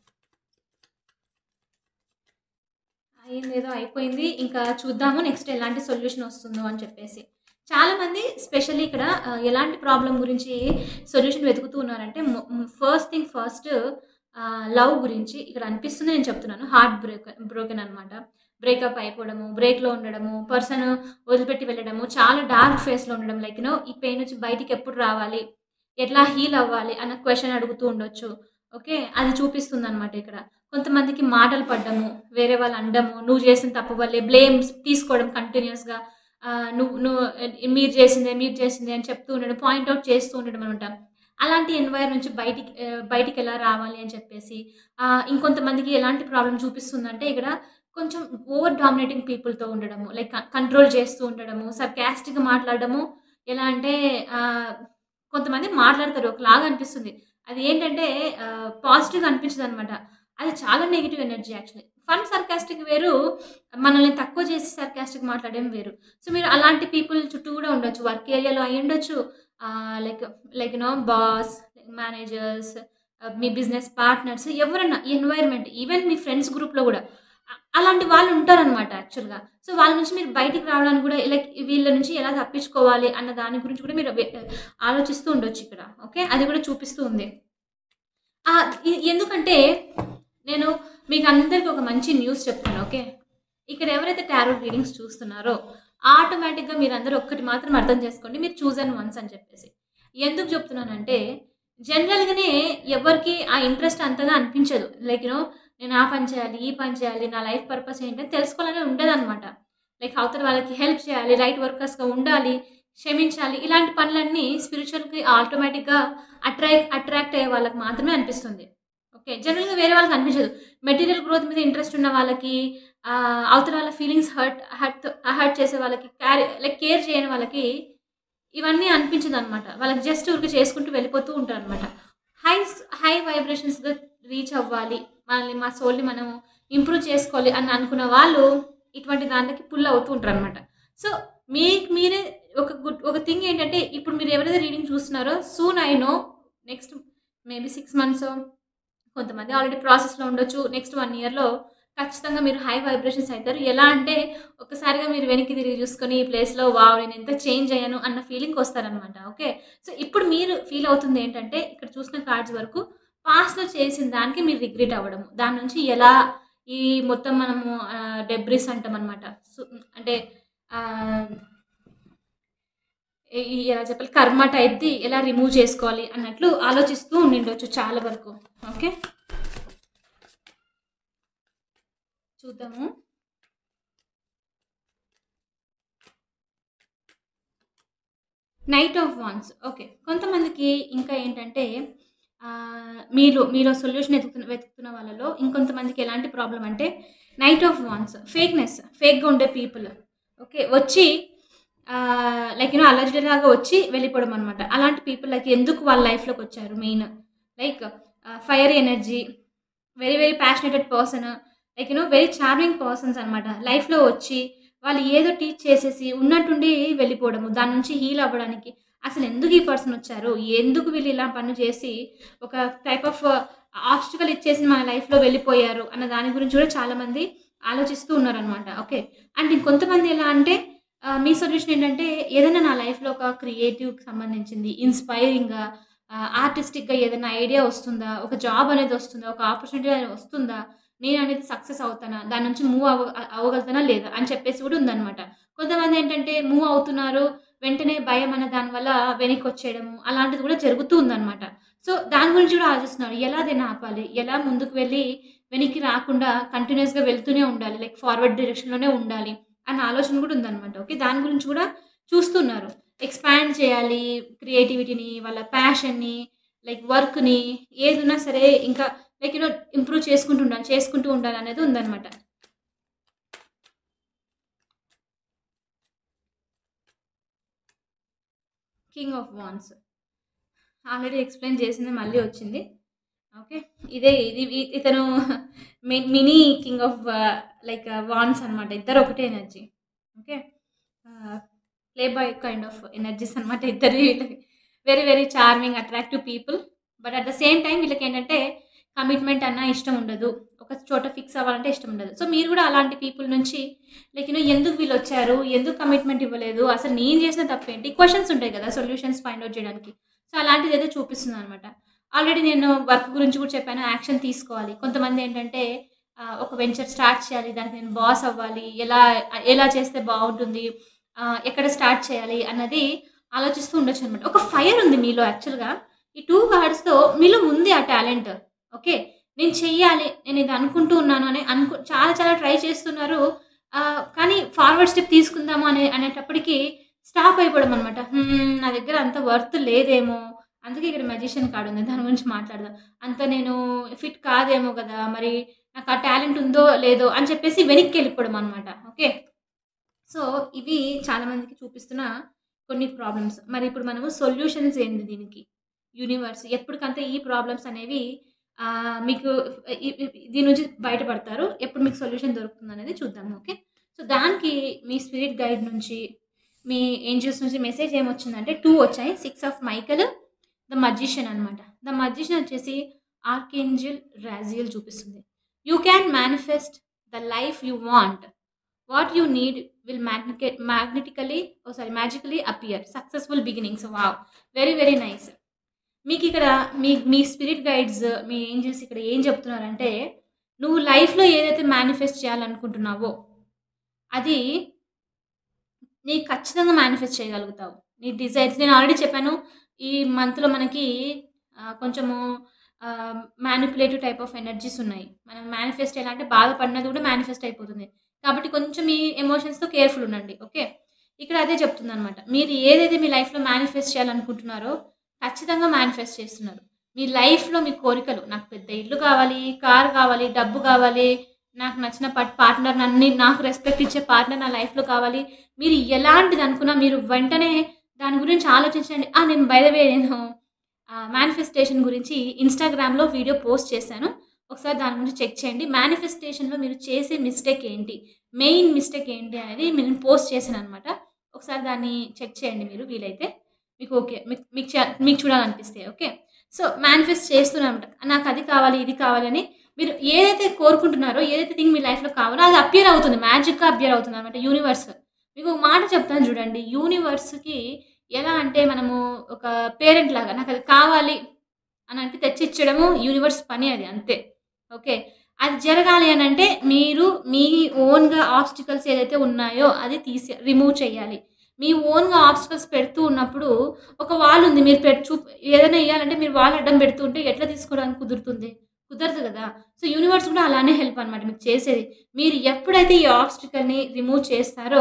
Speaker 1: అయిందేదో అయిపోయింది. ఇంకా చూద్దాము నెక్స్ట్ ఎలాంటి సొల్యూషన్ వస్తుందో అని చెప్పేసి. చాలామంది స్పెషల్లీ ఇక్కడ ఆహ్, ఎలాంటి ప్రాబ్లమ్ గురించి సొల్యూషన్ వెతుకుతూ ఉన్నారంటే మొ hmm, first thing first ah, love గురించి ఇక్కడ అనిపిస్తుంది నేను చెప్తున్నాను. హార్ట్ బ్రేక్ బ్రోకెన్ అనమాట. బ్రేకప్ అయిపోవడము, బ్రేక్‌లో ఉండడము, పర్సన్ వదిలిపెట్టి వెళ్ళడము, చాలా డార్క్ ఫేస్‌లో ఉండడం లైక్ యూ నో ఈ పెయిన్ నుంచి బయటికి ఎప్పుడు రావాలి? ఎట్లా హీల్ అవ్వాలి? అన్న క్వెషన్ అడుగుతూ ఉండొచ్చు. ఓకే. అది చూపిస్తుందనమాట ఇక్కడ. కొంతమందికి మాటలు పడ్డము, వేరే వాళ్ళు అనడము, నువ్వు చేసిన తప్పు వల్లే బ్లేమ్స్ తీసుకోవడం కంటిన్యూయస్‌గా ఆహ్, నువ్వు నువ్వు మీరు చేసిందే, మీరు చేసిందే అని చెప్తూ ఉండడం, పాయింట్ ఔట్ చేస్తూ ఉండడం అనమాట. అలాంటి ఎన్వైర్ నుంచి బయటికి ఆహ్, బయటికెలా రావాలి అని చెప్పేసి ఆహ్, ఇంకొంతమందికి ఎలాంటి ప్రాబ్లమ్ చూపిస్తుందంటే ఇక్కడ కొంచెం ఓవర్ డామినేటింగ్ పీపుల్‌తో ఉండడము. లైక్ క కంట్రోల్ చేస్తూ ఉండడము, సర్కాస్టిక్‌గా మాట్లాడడము. ఎలా అంటే ఆహ్, కొంతమంది మాట్లాడతారు ఒకలాగా అనిపిస్తుంది. అది ఏంటంటే ఆహ్, పాజిటివ్‌గా అనిపించదనమాట. అది చాలా negative energy actually. Fun sarcastic వేరు. మనల్ని తక్కువ చేసి సర్కాస్టిక్ మాట్లాడడం వేరు. సో, మీరు అలాంటి పీపుల్ చుట్టూ కూడా ఉండొచ్చు. వర్క్ ఏరియాలో అయ్యుండొచ్చు. Ah, like like you know boss, managers, ah, మీ బిజినెస్ పార్ట్నర్స్ ఎవరన్నా ఎన్వైర్న్‌మెంట్ ఈవెన్ మీ ఫ్రెండ్స్ గ్రూప్‌లో కూడా అ అలాంటి వాళ్ళు ఉంటారనమాట యాక్చువల్‌గా. సో, వాళ్ళ నుంచి మీరు బయటికి రావడానికి కూడా లైక్ వీళ్ళ నుంచి ఎలా తప్పించుకోవాలి అన్న దాని గురించి కూడా మీరు వె ఆలోచిస్తూ ఉండొచ్చు ఇక్కడ. ఓకే. అది కూడా చూపిస్తూ ఉంది. ఆహ్, ఎ ఎందుకంటే నేను మీకు అందరికి ఒక మంచి న్యూస్ చెప్తాను. ఓకే. ఇక్కడ ఎవరైతే టారో రీడింగ్స్ చూస్తున్నారో ఆటోమేటిక్‌గా మీరందరూ ఒక్కటి మాత్రం అర్థం చేసుకోండి. మీరు చూసన్ వన్స్ అని చెప్పేసి. ఎందుకు చెప్తున్నానంటే జనరల్‌గానే ఎవరికీ ఆ ఇంట్రెస్ట్ అంతగా అనిపించదు. లైక్ యూ నో నేను ఆ పని చేయాలి, ఈ పని చేయాలి, నా లైఫ్ పర్పస్ ఏంటి అని తెలుసుకోవాలని ఉండదనమాట. లైక్ అవతల వాళ్ళకి హెల్ప్ చేయాలి, రైట్ వర్కర్స్‌గా ఉండాలి, క్షమించాలి. ఇలాంటి పనులన్నీ స్పిరిచ్యువల్‌కి ఆటోమేటిక్‌గా అట్రాక్ట్ అట్రాక్ట్ అయ్యే వాళ్ళకి మాత్రమే అనిపిస్తుంది. ఓకే. జనరల్‌గా వేరే వాళ్ళకి అనిపించదు. మెటీరియల్ గ్రోత్ మీద ఇంట్రెస్ట్ ఉన్న వాళ్ళకి ఆహ్, అవతల వాళ్ళ ఫీలింగ్స్ హర్ట్ హర్ట్ హర్ట్ చేసే వాళ్ళకి క్యారీ లైక్ కేర్ చేయని వాళ్ళకి ఇవన్నీ అనిపించదనమాట. వాళ్ళకి జస్ట్ ఊరికే చేసుకుంటూ వెళ్ళిపోతూ ఉంటారనమాట. హైస్ హై వైబ్రేషన్స్‌గా రీచ్ అవ్వాలి. మనల్ని మా సోల్‌ని మనం ఇంప్రూవ్ చేసుకోవాలి అని అనుకున్న వాళ్ళు ఇటువంటి దాంట్లకి పుల్ అవుతూ ఉంటారనమాట. సో, మీకు మీరే ఒక గుడ్ ఒక థింగ్ ఏంటంటే ఇప్పుడు మీరు ఎవరైతే రీడింగ్ చూస్తున్నారో soon I know next maybe 6 months so, కొంతమంది ఆల్రెడీ ప్రాసెస్‌లో ఉండొచ్చు. నెక్స్ట్ 1 ఇయర్‌లో ఖచ్చితంగా మీరు హై వైబ్రేషన్స్ అయితారు. ఎలా అంటే ఒక్కసారిగా మీరు వెనక్కి తిరిగి చూసుకొని ఈ ప్లేస్‌లో వావ్! నేను ఎంత చేంజ్ అయ్యాను అన్న ఫీలింగ్‌కొస్తారనమాట. ఓకే. సో, ఇప్పుడు మీరు ఫీల్ అవుతుంది ఏంటంటే ఇక్కడ చూసిన కార్డ్స్ వరకు పాస్ట్‌లో చేసిన దానికి మీరు రిగ్రెట్ అవ్వడము. దాని నుంచి ఎలా ఈ మొత్తం మనము ఆహ్, డెబ్రిస్ అంటామనమాట. సో, అంటే ఆహ్ ఈ ఈ ఎలా చెప్పాలి కర్మ టైప్‌ది ఎలా రిమూవ్ చేసుకోవాలి అన్నట్లు ఆలోచిస్తూ ఉండిండొచ్చు చాలా వరకు. ఓకే. చూద్దాము. Knight of wands. ఓకే. కొంతమందికి ఇంకా ఏంటంటే ఆహ్, మీరు మీలో సొల్యూషన్ ఎతుకుతున్న వెతుకుతున్న వాళ్ళలో ఇంకొంతమందికి ఎలాంటి ప్రాబ్లమ్ అంటే నైట్ ఆఫ్ వాండ్స్. ఫేక్‌నెస్. ఫేక్‌గా ఉండే పీపుల్. ఓకే. వచ్చి ఆహ్, లైక్ యూ నో అలర్జ్‌లాగా వచ్చి వెళ్ళిపోవడం అనమాట. అలాంటి పీపుల్ లైక్ ఎందుకు వాళ్ళ లైఫ్‌లోకొచ్చారు main. Like ah, fire energy, very very passionated person, like you know very charming persons అనమాట. లైఫ్‌లో వచ్చి వాళ్ళు ఏదో టీచ్ చేసేసి ఉన్నట్టుండి వెళ్ళిపోవడము. దాని నుంచి హీల్ అవ్వడానికి అసలు ఎందుకు ఈ పర్సన్ వచ్చారు? ఎందుకు వీళ్ళు ఇలా పనులు చేసి ఒక టైప్ ఆఫ్ ఆబ్స్టికల్ ఇచ్చేసి మన లైఫ్‌లో వెళ్ళిపోయారు అన్న దాని గురించి కూడా చాలామంది ఆలోచిస్తూ ఉన్నారనమాట. ఓకే. అండ్ ఇంకొంతమంది ఎలా అంటే ఆహ్, మీ సొల్యూషన్ ఏంటంటే ఏదైనా నా లైఫ్‌లో ఒక క్రియేటివ్‌కి సంబంధించింది ఇన్‌స్పైరింగ్‌గా ఆహ్, ఆర్టిస్టిక్‌గా ఏదైనా ఐడియా వస్తుందా? ఒక జాబ్ అనేది వస్తుందా? ఒక ఆపర్చునిటీ అనేది వస్తుందా? నేను అనేది సక్సెస్ అవుతానా? దాని నుంచి మూవ్ అవ్వ అవ్వగలుగుతానా లేదా? అని చెప్పేసి కూడా ఉందనమాట. కొంతమంది ఏంటంటే మూవ్ అవుతున్నారు. వెంటనే భయం అనే దాని వల్ల వెనక్కొచ్చేయడము అలాంటిది కూడా జరుగుతూ ఉందనమాట. సో, దాని గురించి కూడా ఆలోచిస్తున్నారు. ఎలా దీన్ని ఆపాలి? ఎలా ముందుకు వెళ్ళి వెనక్కి రాకుండా కంటిన్యూయస్‌గా వెళ్తూనే ఉండాలి. లైక్ ఫార్వర్డ్ డైరెక్షన్‌లోనే ఉండాలి అన్న ఆలోచన కూడా ఉందనమాట. ఓకే. దాని గురించి కూడా చూస్తున్నారు. ఎక్స్‌పాండ్ చేయాలి క్రియేటివిటీని, వాళ్ళ ప్యాషన్‌ని, లైక్ వర్క్‌ని ఏదున్నా సరే ఇంకా లైక్ యూ నో ఇంప్రూవ్ చేసుకుంటూ ఉండాలి. చేసుకుంటూ ఉండాలనేది ఉందనమాట. King of wands. Already explain చేసింది మళ్ళీ వచ్చింది. ఓకే. ఇదే ఇది ఇ ఇతను మి mini king of like wands అనమాట. ఇద్దరు ఒకటే energy. Okay. Ah, play boy kind of energies అనమాట ఇద్దరివి వీళ్ళవి. Very very charming, attractive people. But at the same time వీళ్ళకేంటంటే కమిట్మెంట్ అన్నా ఇష్టం ఉండదు. ఒక చోట ఫిక్స్ అవ్వాలంటే ఇష్టం ఉండదు. సో, మీరు కూడా అలాంటి పీపుల్ నుంచి లైక్ యూ నో ఎందుకు వీళ్ళొచ్చారు? ఎందుకు కమిట్మెంట్ ఇవ్వలేదు? అసలు నేను చేసిన తప్పేంటి? క్వెషన్స్ ఉంటాయి కదా! సొల్యూషన్స్ ఫైండ్ ఔట్ చేయడానికి. సో, అలాంటిదేదో చూపిస్తుందనమాట. ఆల్రెడీ నేను వర్క్ గురించి కూడా చెప్పాను. యాక్షన్ తీసుకోవాలి. కొంతమంది ఏంటంటే ఆహ్, ఒక వెంచర్ స్టార్ట్ చేయాలి. దానికి నేను బాస్ అవ్వాలి. ఎలా ఎలా చేస్తే బావుంటుంది? ఆహ్, ఎక్కడ స్టార్ట్ చేయాలి? అన్నది ఆలోచిస్తూ ఉండొచ్చనమాట. ఒక ఫైర్ ఉంది మీలో యాక్చువల్‌గా. ఈ 2 కార్డ్స్‌తో మీలో ఉంది ఆ టాలెంట్. ఓకే. నేను చెయ్యాలి. నేను ఇది అనుకుంటూ ఉన్నాను అని అనుకు చాలా చాలా ట్రై చేస్తున్నారు. ఆహ్, కానీ ఫార్వర్డ్ స్టెప్ తీసుకుందాము అనే అనేటప్పటికి స్టాప్ అయిపోవడం అనమాట. హ్మ్. నా దగ్గర అంత వర్త్ లేదేమో! అందుకే ఇక్కడ మెజిషియన్ కార్డ్ ఉంది. దాని గురించి మాట్లాడదాం. అంత నేను ఫిట్ కాదేమో గదా! మరి నాకు ఆ టాలెంట్ ఉందో లేదో అని చెప్పేసి వెనక్కెళ్ళిపోవడం అనమాట. ఓకే. సో, ఇవి చాలామందికి చూపిస్తున్న కొన్ని ప్రాబ్లమ్స్. మరి ఇప్పుడు మనము సొల్యూషన్స్ ఏంది దీనికి? యూనివర్స్ ఎప్పటికంతే ఈ ప్రాబ్లమ్స్ అనేవి ఆహ్, మీకు ఇ ఇ దీని నుంచి బయటపడతారు. ఎప్పుడు మీకు సొల్యూషన్ దొరుకుతుందనేది చూద్దాం. ఓకే. సో, దానికి మీ స్పిరిట్ గైడ్ నుంచి, మీ ఏంజెల్స్ నుంచి మెసేజ్ ఏమొచ్చిందంటే 2 వచ్చాయి. 6 ఆఫ్ మైకెల్, ద మజిషియన్ అనమాట. ద మజిషియన్ వచ్చేసి ఆర్కేంజెల్ రాజియల్ చూపిస్తుంది. You can manifest the life you want. What you need will మ్యాగ్నికె magnetically oh! Sorry magically appear. Successful beginnings. Wow! Very very nice. మీకిక్కడ మీ మీ spirit guides, మీ angels ఇక్కడ ఏం చెప్తున్నారంటే, నువ్వు లైఫ్‌లో ఏదైతే మేనిఫెస్ట్ చేయాలనుకుంటున్నావో, అది నీకు ఖచ్చితంగా మేనిఫెస్ట్ చేయగలుగుతావు. నీ డిజైర్స్ నేను ఆల్రెడీ చెప్పాను. ఈ మంత్‌లో మనకి ఆహ్, కొంచెము ఆహ్, మ్యానిప్యులేటివ్ టైప్ ఆఫ్ ఎనర్జీస్ ఉన్నాయి. మనం మేనిఫెస్ట్ ఎలా అంటే బాధపడినది కూడా మేనిఫెస్ట్ అయిపోతుంది. కాబట్టి కొంచెం మీ ఎమోషన్స్‌తో కేర్‌ఫుల్ ఉండండి. ఓకే. ఇక్కడ అదే చెప్తుందనమాట. మీరు ఏదైతే మీ లైఫ్‌లో మేనిఫెస్ట్ చేయాలనుకుంటున్నారో ఖచ్చితంగా మేనిఫెస్ట్ చేస్తున్నారు. మీ లైఫ్‌లో మీ కోరికలు నాకు పెద్ద ఇల్లు కావాలి, కార్ కావాలి, డబ్బు కావాలి, నాకు నచ్చిన పట్ పార్ట్నర్ నన్ని నాకు రెస్పెక్ట్ ఇచ్చే పార్ట్నర్ నా లైఫ్‌లో కావాలి. మీరు ఎలాంటిది అనుకున్నా మీరు వెంటనే దాని గురించి ఆలోచించండి. ఆ! నేను బై ద వే నేను ఆహ్, మేనిఫెస్టేషన్ గురించి ఇన్‌స్టాగ్రామ్‌లో వీడియో పోస్ట్ చేశాను. ఒకసారి దాని గురించి చెక్ చేయండి. మేనిఫెస్టేషన్‌లో మీరు చేసే మిస్టేక్ ఏంటి? మెయిన్ మిస్టేక్ ఏంటి అనేది నేను పోస్ట్ చేశాననమాట. ఒకసారి దాన్ని చెక్ చేయండి మీరు వీలైతే. మీకు ఓకే. మీకు మీకు చ మీకు చూడాలనిపిస్తే ఓకే. సో మేనిఫెస్ట్ చేస్తున్నారనమాట నాకు అది కావాలి ఇది కావాలని మీరు ఏదైతే కోరుకుంటున్నారో ఏదైతే థింగ్ మీ లైఫ్లో కావాలో అది అపియర్ అవుతుంది మ్యాజిక్గా అపియర్ అవుతుంది అనమాట యూనివర్స్ మీకు ఒక మాట చెప్తాను చూడండి యూనివర్స్కి ఎలా అంటే మనము ఒక పేరెంట్ లాగా నాకు అది కావాలి అని అంటే తెచ్చిచ్చడము యూనివర్స్ పని అది అంతే ఓకే అది జరగాలి అని అంటే మీరు మీ ఓన్గా ఆబ్స్టికల్స్ ఏదైతే ఉన్నాయో అది తీసి రిమూవ్ చేయాలి మీ ఓన్గా ఆబ్స్టికల్స్ పెడుతూ ఉన్నప్పుడు ఒక వాల్ ఉంది మీరు పెట్టు చూ ఏదైనా వేయాలంటే మీరు వాల్ అడ్డం పెడుతుంటే ఎట్లా తీసుకోవడానికి కుదురుతుంది కుదరదు కదా సో యూనివర్స్ కూడా అలానే హెల్ప్ అనమాట మీకు చేసేది మీరు ఎప్పుడైతే ఈ ఆబ్స్టికల్ని రిమూవ్ చేస్తారో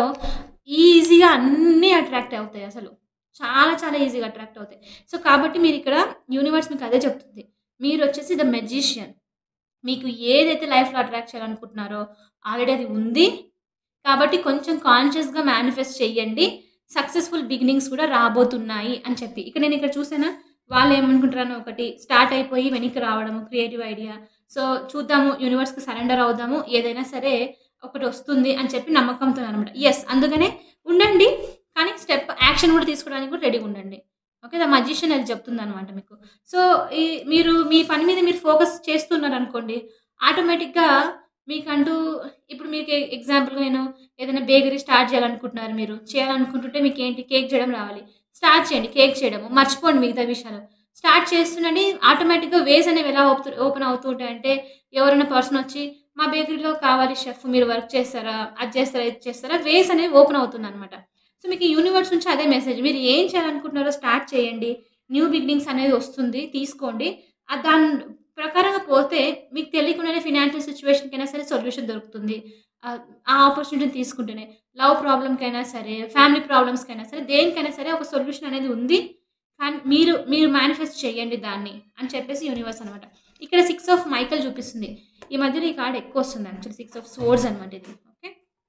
Speaker 1: ఈజీగా అన్నీ అట్రాక్ట్ అవుతాయి అసలు చాలా చాలా ఈజీగా అట్రాక్ట్ అవుతాయి సో కాబట్టి మీరు ఇక్కడ యూనివర్స్ మీకు అదే చెప్తుంది మీరు వచ్చేసి ద మెజిషియన్ మీకు ఏదైతే లైఫ్లో అట్రాక్ట్ చేయాలనుకుంటున్నారో ఆల్రెడీ అది ఉంది కాబట్టి కొంచెం కాన్షియస్గా మేనిఫెస్ట్ చేయండి సక్సెస్ఫుల్ బిగినింగ్స్ కూడా రాబోతున్నాయి అని చెప్పి ఇక్కడ నేను ఇక్కడ చూసానా వాళ్ళు ఏమనుకుంటారని ఒకటి స్టార్ట్ అయిపోయి వెనక్కి రావడము క్రియేటివ్ ఐడియా సో చూద్దాము యూనివర్స్కి సరెండర్ అవుదాము ఏదైనా సరే ఒకటి వస్తుంది అని చెప్పి నమ్మకంతో అనమాట ఎస్ అందుకనే ఉండండి కానీ స్టెప్ యాక్షన్ కూడా తీసుకోవడానికి కూడా రెడీగా ఉండండి ఓకే ద మజిషియన్ అది చెప్తుంది అనమాట మీకు సో ఈ మీరు మీ పని మీద మీరు ఫోకస్ చేస్తున్నారు అనుకోండి ఆటోమేటిక్గా మీకంటూ ఇప్పుడు మీకు ఎగ్జాంపుల్గా నేను ఏదైనా బేకరీ స్టార్ట్ చేయాలనుకుంటున్నారు మీరు చేయాలనుకుంటుంటే మీకు ఏంటి కేక్ చేయడం రావాలి స్టార్ట్ చేయండి కేక్ చేయడము మర్చిపోండి మిగతా విషయాలు స్టార్ట్ చేస్తుండండి ఆటోమేటిక్గా వేస్ అనేవి ఎలా ఓపెన్ ఓపెన్ అవుతూ ఉంటాయంటే ఎవరైనా పర్సన్ వచ్చి మా బేకరీలో కావాలి షెఫ్ మీరు వర్క్ చేస్తారా అది చేస్తారా ఇది చేస్తారా వేస్ అనేవి ఓపెన్ అవుతుంది అనమాట సో మీకు యూనివర్స్ నుంచి అదే మెసేజ్ మీరు ఏం చేయాలనుకుంటున్నారో స్టార్ట్ చేయండి న్యూ బిగినింగ్స్ అనేది వస్తుంది తీసుకోండి ఆ దాని ప్రకారంగా పోతే మీకు తెలియకుండానే ఫినాన్షియల్ సిచ్యువేషన్కైనా సరే సొల్యూషన్ దొరుకుతుంది ఆ ఆ ఆపర్చునిటీని తీసుకుంటేనే లవ్ ప్రాబ్లమ్కైనా సరే ఫ్యామిలీ ప్రాబ్లమ్స్కైనా సరే దేనికైనా సరే ఒక సొల్యూషన్ అనేది ఉంది కానీ మీరు మీరు మేనిఫెస్ట్ చేయండి దాన్ని అని చెప్పేసి యూనివర్స్ అనమాట ఇక్కడ సిక్స్ ఆఫ్ మైకల్ చూపిస్తుంది ఈ మధ్యలో ఈ కార్డ్ ఎక్కువ వస్తుంది యాక్చువల్లీ సిక్స్ ఆఫ్ స్వోర్డ్స్ అనమాట ఇది okay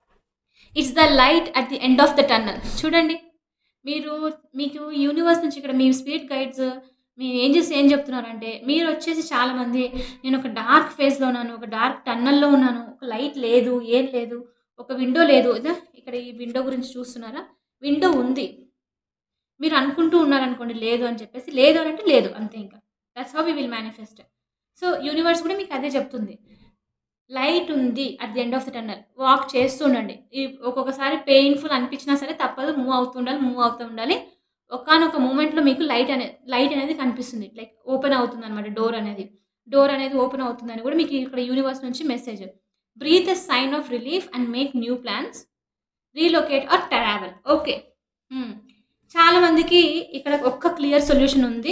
Speaker 1: it's the light at the end of the tunnel చూడండి మీరు మీకు యూనివర్స్ నుంచి ఇక్కడ మీ స్పిరిట్ గైడ్స్ మీ ఏంజెస్ ఏం చెప్తున్నారంటే మీరు వచ్చేసి చాలామంది నేను ఒక డార్క్ ఫేజ్లో ఉన్నాను ఒక డార్క్ టన్నల్లో ఉన్నాను ఒక లైట్ లేదు ఏం లేదు ఒక విండో లేదు ఇదా ఇక్కడ ఈ విండో గురించి చూస్తున్నారా విండో ఉంది మీరు అనుకుంటూ ఉన్నారనుకోండి లేదు అని చెప్పేసి లేదు అని అంటే లేదు అంతే ఇంకా that's how we will manifest so universe కూడా మీకు అదే చెప్తుంది లైట్ ఉంది at the end of the tunnel walk చేస్తూ ఉండండి ఈ ఒక్కొక్కసారి పెయిన్ఫుల్ అనిపించినా సరే తప్పదు మూవ్ అవుతూ ఉండాలి మూవ్ అవుతూ ఉండాలి ఒకనొక మూమెంట్లో మీకు లైట్ అనేది లైట్ అనేది కనిపిస్తుంది లైక్ ఓపెన్ అవుతుంది అనమాట డోర్ అనేది డోర్ అనేది ఓపెన్ అవుతుందని కూడా మీకు ఇక్కడ యూనివర్స్ నుంచి message breathe a sign of relief and make new plans relocate or travel okay చాలామందికి ఇక్కడ ఒక్క క్లియర్ సొల్యూషన్ ఉంది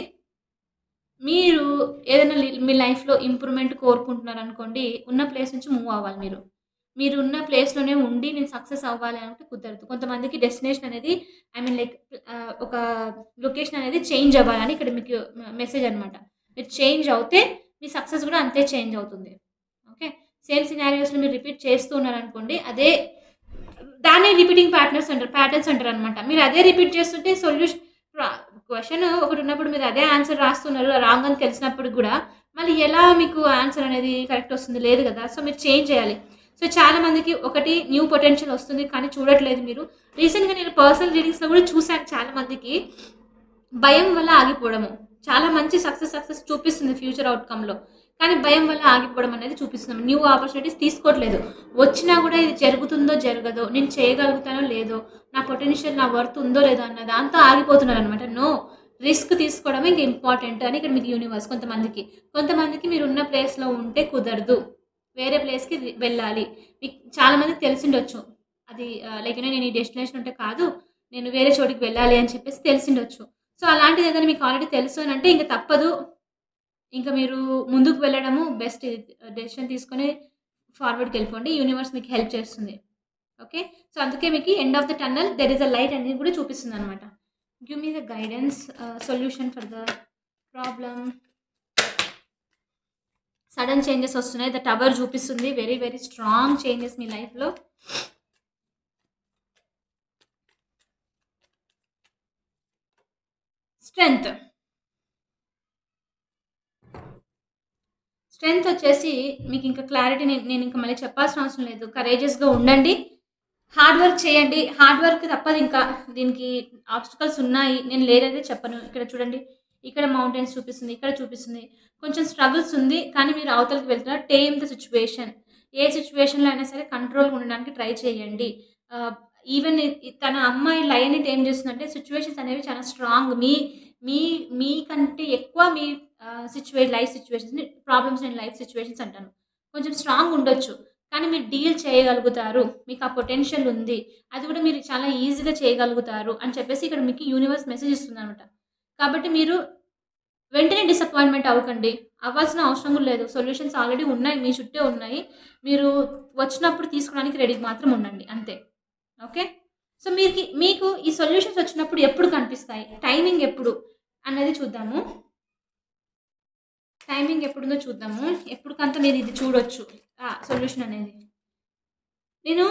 Speaker 1: మీరు ఏదైనా లి- మీ లైఫ్లో ఇంప్రూవ్మెంట్ కోరుకుంటున్నారు అనుకోండి ఉన్న ప్లేస్ నుంచి మూవ్ అవ్వాలి మీరు మీరు ఉన్న ప్లేస్లోనే ఉండి నేను సక్సెస్ అవ్వాలి అంటే కుదరదు కొంతమందికి డెస్టినేషన్ అనేది ఐ మీన్ లైక్ ఒక లొకేషన్ అనేది చేంజ్ అవ్వాలని ఇక్కడ మీకు మెసేజ్ అనమాట మీరు చేంజ్ అవుతే మీ సక్సెస్ కూడా అంతే చేంజ్ అవుతుంది ఓకే సేమ్ సినారియోస్లో మీరు రిపీట్ చేస్తూ ఉన్నారనుకోండి అదే దాన్ని రిపీటింగ్ ప్యాటర్న్స్ అంటారు ప్యాటర్న్స్ అంటారు అనమాట మీరు అదే రిపీట్ చేస్తుంటే సొల్యూషన్ క్వశ్చన్ ఒకటి ఉన్నప్పుడు మీరు అదే ఆన్సర్ రాస్తున్నారు రాంగ్ అని తెలిసినప్పుడు కూడా మళ్ళీ ఎలా మీకు ఆన్సర్ అనేది కరెక్ట్ వస్తుంది లేదు కదా సో మీరు చేంజ్ చేయాలి సో చాలా మందికి ఒకటి న్యూ పొటెన్షియల్ వస్తుంది కానీ చూడట్లేదు మీరు రీసెంట్గా నేను పర్సనల్ రీడింగ్స్లో కూడా చూశాను చాలా మందికి భయం వల్ల ఆగిపోవడము చాలా మంచి సక్సెస్ సక్సెస్ చూపిస్తుంది ఫ్యూచర్ అవుట్కమ్లో కానీ భయం వల్ల ఆగిపోవడం అనేది చూపిస్తుంది న్యూ ఆపర్చునిటీస్ తీసుకోవట్లేదు వచ్చినా కూడా ఇది జరుగుతుందో జరగదో నేను చేయగలుగుతానో లేదో నా పొటెన్షియల్ నా వర్త్ ఉందో లేదో అన్న దాంతో ఆగిపోతున్నారు అనమాట నో రిస్క్ తీసుకోవడమే ఇంకా ఇంపార్టెంట్ అని ఇక్కడ మీకు యూనివర్స్ కొంతమందికి కొంతమందికి మీరు ఉన్న ప్లేస్లో ఉంటే కుదరదు వేరే ప్లేస్కి వెళ్ళాలి మీకు చాలామందికి తెలిసిండొచ్చు అది లైక్ నేను ఈ డెస్టినేషన్ ఉంటే కాదు నేను వేరే చోటికి వెళ్ళాలి అని చెప్పేసి తెలిసిండొచ్చు సో అలాంటిది ఏదైనా మీకు ఆల్రెడీ తెలుసు అని అంటే ఇంకా తప్పదు ఇంకా మీరు ముందుకు వెళ్ళడము బెస్ట్ డెసిషన్ తీసుకొని ఫార్వర్డ్కి వెళ్ళిపోండి యూనివర్స్ మీకు హెల్ప్ చేస్తుంది ఓకే సో అందుకే మీకు end of the tunnel there is a light అనేది కూడా చూపిస్తుంది అనమాట give me the guidance solution for the problem sudden changes వస్తున్నాయి ద టవర్ చూపిస్తుంది వెరీ వెరీ స్ట్రాంగ్ చేంజెస్ మీ లైఫ్లో స్ట్రెంగ్త్ స్ట్రెంగ్త్ వచ్చేసి మీకు ఇంకా క్లారిటీ నేను నేను ఇంకా మళ్ళీ చెప్పాల్సిన అవసరం లేదు కరేజియస్గా ఉండండి హార్డ్ వర్క్ చేయండి హార్డ్ వర్క్ తప్పదు ఇంకా దీనికి ఆబ్స్టికల్స్ ఉన్నాయి నేను లేదైతే చెప్పను ఇక్కడ చూడండి ఇక్కడ మౌంటైన్స్ చూపిస్తుంది ఇక్కడ చూపిస్తుంది కొంచెం స్ట్రగుల్స్ ఉంది కానీ మీరు అవతలకి వెళ్తున్నారు టేమ్ ద సిచ్యువేషన్ ఏ సిచ్యువేషన్లో అయినా సరే కంట్రోల్గా ఉండడానికి ట్రై చేయండి ఈవెన్ తన అమ్మాయి లైన్ని ఏం చేస్తుందంటే సిచ్యువేషన్స్ అనేవి చాలా స్ట్రాంగ్ మీ మీ మీకంటే ఎక్కువ మీ సిచ్యువే life situations problems and life situations అంటాను కొంచెం స్ట్రాంగ్ ఉండొచ్చు కానీ మీరు డీల్ చేయగలుగుతారు మీకు ఆ పొటెన్షియల్ ఉంది అది కూడా మీరు చాలా ఈజీగా చేయగలుగుతారు అని చెప్పేసి ఇక్కడ మీకు యూనివర్స్ మెసేజ్ ఇస్తుంది అనమాట కాబట్టి మీరు వెంటనే డిసప్పాయింట్మెంట్ అవ్వకండి అవ్వాల్సిన అవసరం కూడా లేదు సొల్యూషన్స్ ఆల్రెడీ ఉన్నాయి మీ చుట్టే ఉన్నాయి మీరు వచ్చినప్పుడు తీసుకోవడానికి రెడీ మాత్రం ఉండండి అంతే ఓకే సో మీకు మీకు ఈ సొల్యూషన్స్ వచ్చినప్పుడు ఎప్పుడు కనిపిస్తాయి టైమింగ్ ఎప్పుడు అన్నది చూద్దాము టైమింగ్ ఎప్పుడుందో చూద్దాము ఎప్పటికంతా మీరు ఇది చూడొచ్చు సొల్యూషన్ అనేది నేను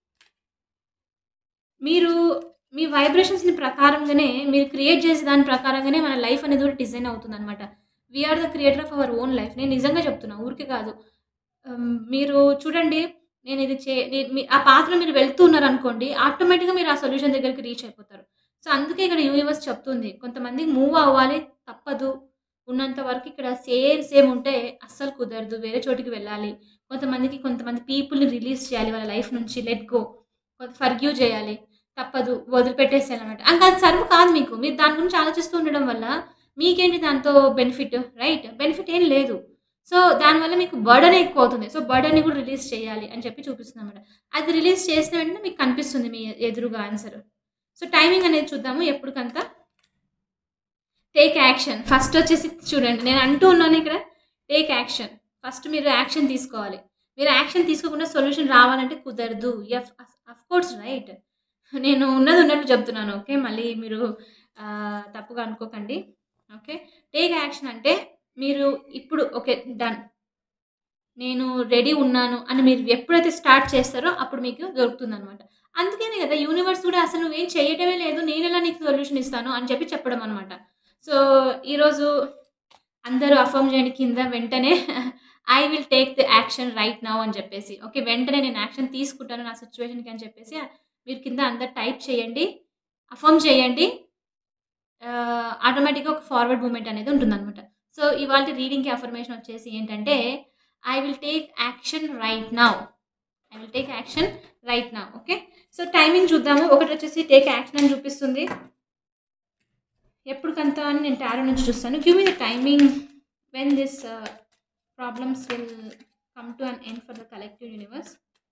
Speaker 1: మీరు మీ వైబ్రేషన్స్ని ప్రకారంగానే మీరు క్రియేట్ చేసే దాని ప్రకారంగానే మన లైఫ్ అనేది కూడా డిజైన్ అవుతుంది అనమాట we are the creator of our own life నేను నిజంగా చెప్తున్నా ఊరికే కాదు ఉమ్, మీరు చూడండి నేను ఇది చే నే- మీ- ఆ పాత్రలో మీరు వెళ్తూ ఉన్నారు అనుకోండి ఆటోమేటిక్గా మీరు ఆ సొల్యూషన్ దగ్గరికి రీచ్ అయిపోతారు సో అందుకే ఇక్కడ యూనివర్స్ చెప్తుంది కొంతమంది మూవ్ అవ్వాలి తప్పదు ఉన్నంత వరకు ఇక్కడ సేమ్ సేమ్ ఉంటే అస్సలు కుదరదు వేరే చోటికి వెళ్ళాలి కొంతమందికి కొంతమంది పీపుల్ని రిలీజ్ చేయాలి వాళ్ళ లైఫ్ నుంచి లెట్ గో ఫర్గ్యూ చేయాలి తప్పదు వదిలిపెట్టేసేయాలన్నమాట ఇంకా అది సర్వ్ కాదు మీకు మీరు దాని గురించి ఆలోచిస్తూ ఉండడం వల్ల మీకేంటి దాంతో బెనిఫిట్ రైట్ బెనిఫిట్ ఏం లేదు సో దానివల్ల మీకు బర్డన్ ఎక్కువ అవుతుంది సో బర్డన్ని కూడా రిలీజ్ చేయాలి అని చెప్పి చూపిస్తుంది అనమాట అది రిలీజ్ చేసిన వెంటనే మీకు కనిపిస్తుంది మీ ఎదురుగా ఆన్సర్ సో టైమింగ్ అనేది చూద్దాము ఎప్పటికంతా టేక్ యాక్షన్ ఫస్ట్ వచ్చేసి చూడండి నేను అంటూ ఉన్నాను ఇక్కడ టేక్ యాక్షన్ ఫస్ట్ మీరు యాక్షన్ తీసుకోవాలి మీరు యాక్షన్ తీసుకోకుండా సొల్యూషన్ రావాలంటే కుదరదు ఎఫ్ అఫ్ కోర్స్ రైట్ నేను ఉన్నది ఉన్నట్టు చెప్తున్నాను ఓకే మళ్ళీ మీరు ఆ, తప్పుగా అనుకోకండి ఓకే టేక్ యాక్షన్ అంటే మీరు ఇప్పుడు ఓకే డన్ నేను రెడీ ఉన్నాను అని మీరు ఎప్పుడైతే స్టార్ట్ చేస్తారో అప్పుడు మీకు దొరుకుతుంది అనమాట అందుకనే కదా యూనివర్స్ కూడా అసలు నువ్వేం చేయడమే లేదు నేను ఎలా నీకు సొల్యూషన్ ఇస్తాను అని చెప్పి చెప్పడం అనమాట సో ఈరోజు అందరూ అఫర్మ్ చేయండి కింద వెంటనే I will take the action right now అని చెప్పేసి ఓకే వెంటనే నేను యాక్షన్ తీసుకుంటాను నా సిచ్యువేషన్కి అని చెప్పేసి మీరు కింద అందరు టైప్ చేయండి అఫర్మ్ చేయండి ఆటోమేటిక్గా ఒక ఫార్వర్డ్ మూమెంట్ అనేది ఉంటుందన్నమాట సో ఇవాళ రీడింగ్కి అఫర్మేషన్ వచ్చేసి ఏంటంటే I will take action right now I will take action right now okay so timing చూద్దాము ఒకటి వచ్చేసి టేక్ యాక్షన్ అని చూపిస్తుంది ఎప్పటికంతా అని నేను టారో నుంచి చూస్తాను give me the timing when this problems will come to an end for the collective universe